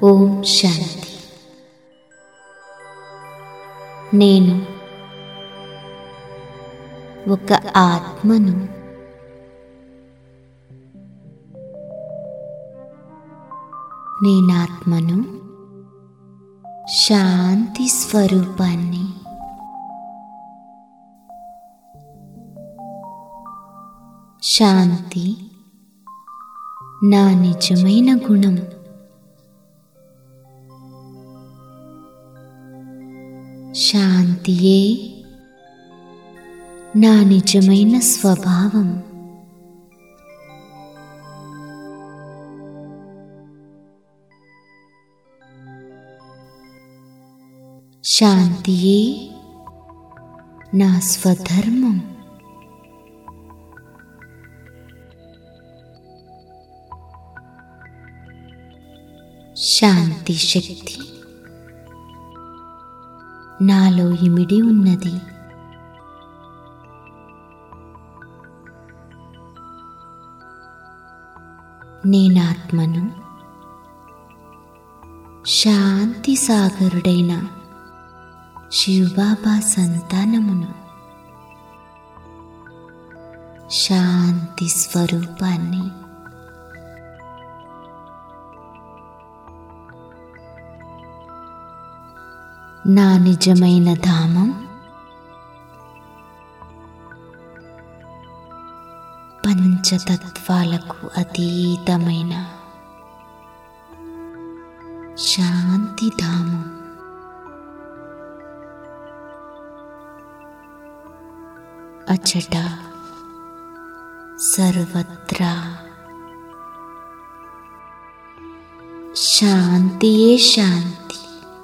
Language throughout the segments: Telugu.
ఓం శాంతి నేను ఒక ఆత్మను నేనాత్మను శాంతి స్వరూపాన్ని శాంతి నా నిజమైన గుణం శాంతియే నా నిజమైన స్వభావం శాంతియే నా స్వధర్మం శాంతి శక్తి నాలో ఇమిడి ఉన్నది నేనాత్మను శాంతి సాగరుడైన శివబాబా సంతానమును శాంతి స్వరూపాన్ని నా నిజమైన ధామం పంచతత్వాలకు అతీతమైన శాంతిధామం అచట సర్వత్రా శాంతియే శాంతి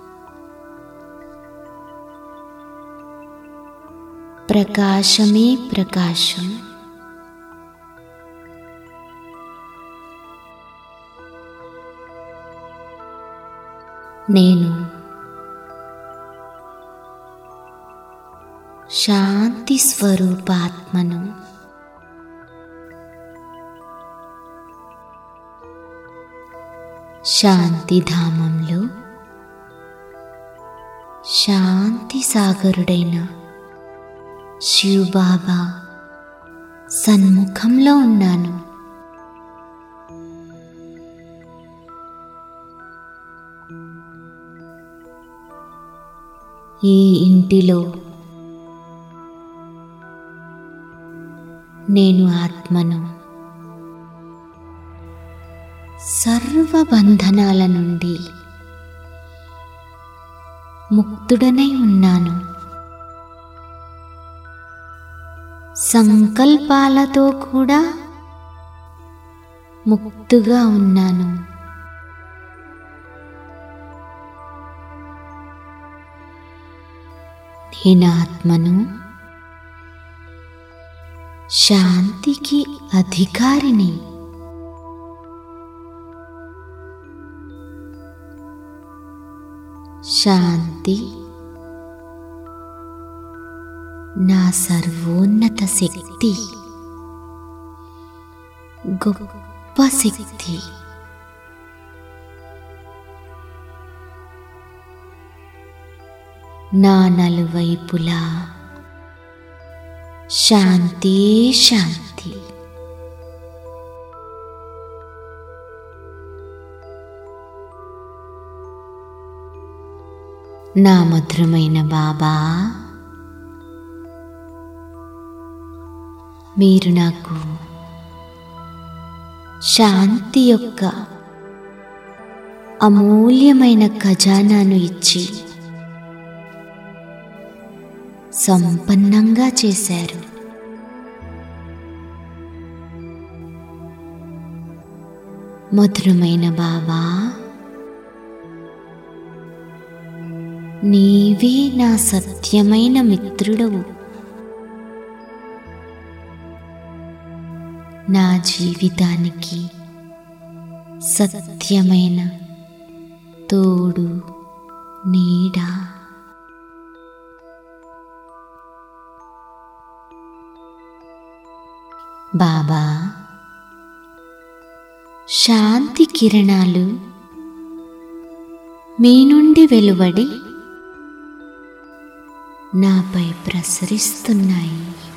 ప్రకాశమే ప్రకాశం నేను శాంతి స్వరూపాత్మను శాంతిధామంలో శాంతి సాగరుడైన శివబాబా సన్ముఖంలో ఉన్నాను ఈ ఇంటిలో నేను ఆత్మను సర్వబంధనాల నుండి ముక్తుడనై ఉన్నాను సంకల్పాలతో కూడా ముక్తుగా ఉన్నాను నేను ఆత్మను శాంతికి అధికారిని శాంతి నా సర్వోన్నత శక్తి గొప్ప శక్తి నా నలువైపులా శాంతి శాంతి నా మధురమైన బాబా మీరు నాకు శాంతి యొక్క అమూల్యమైన ఖజానాను ఇచ్చి సంపన్నంగా చేశారు మధురమైన బాబా నీవే నా సత్యమైన మిత్రుడవు నా జీవితానికి సత్యమైన తోడు నీడ బాబా శాంతి కిరణాలు మీ నుండి వెలువడి నాపై ప్రసరిస్తున్నాయి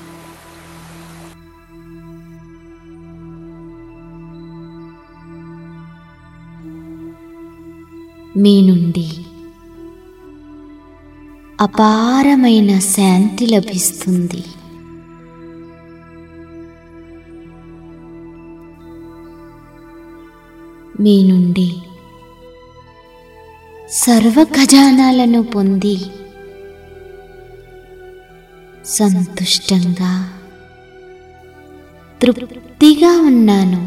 మీ నుండి అపారమైన శాంతి లభిస్తుంది మీ నుండి సర్వ ఖజానాలను పొంది సంతుష్టంగా తృప్తిగా ఉన్నాను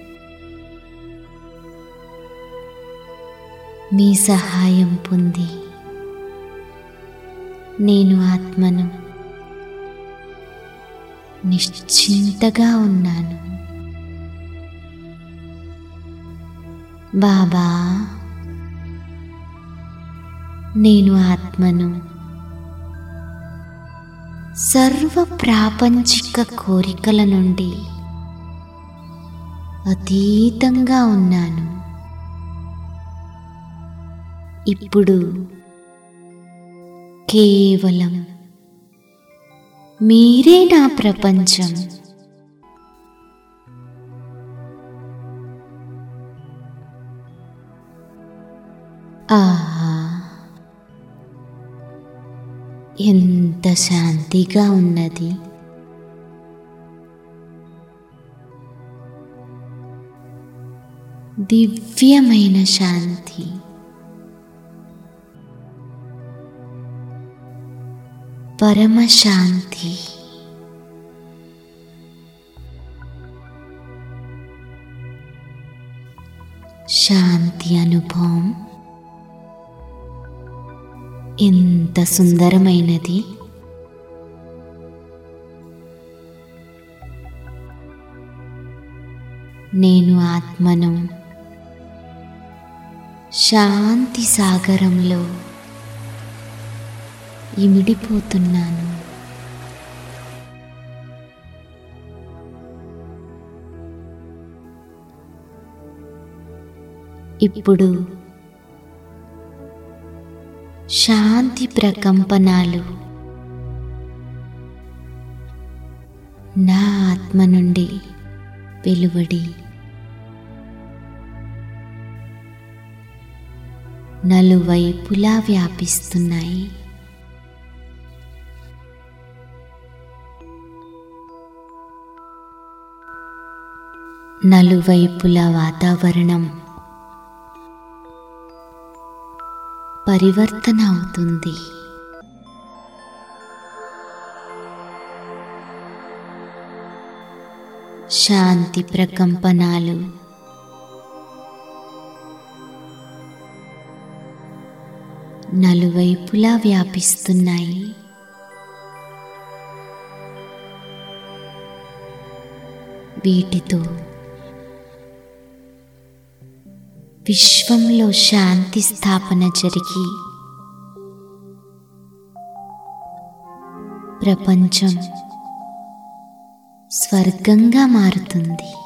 మీ సహాయం పొంది నేను ఆత్మను నిశ్చింతగా ఉన్నాను బాబా నేను ఆత్మను సర్వ ప్రాపంచిక కోరికల నుండి అతీతంగా ఉన్నాను ఇప్పుడు కేవలం మీరే నా ప్రపంచం ఆహా ఎంత శాంతిగా ఉన్నది దివ్యమైన శాంతి పరమశాంతి శాంతి అనుభవం ఎంత సుందరమైనది నేను ఆత్మను శాంతి సాగరంలో ఇమిడిపోతున్నాను ఇప్పుడు శాంతి ప్రకంపనాలు నా ఆత్మ నుండి వెలువడి నలువైపులా వ్యాపిస్తున్నాయి నలువైపుల వాతావరణం పరివర్తన అవుతుంది శాంతి ప్రకంపనాలు నలువైపులా వ్యాపిస్తున్నాయి వీటితో విశ్వంలో శాంతి స్థాపన జరిగి ప్రపంచం స్వర్గంగా మారుతుంది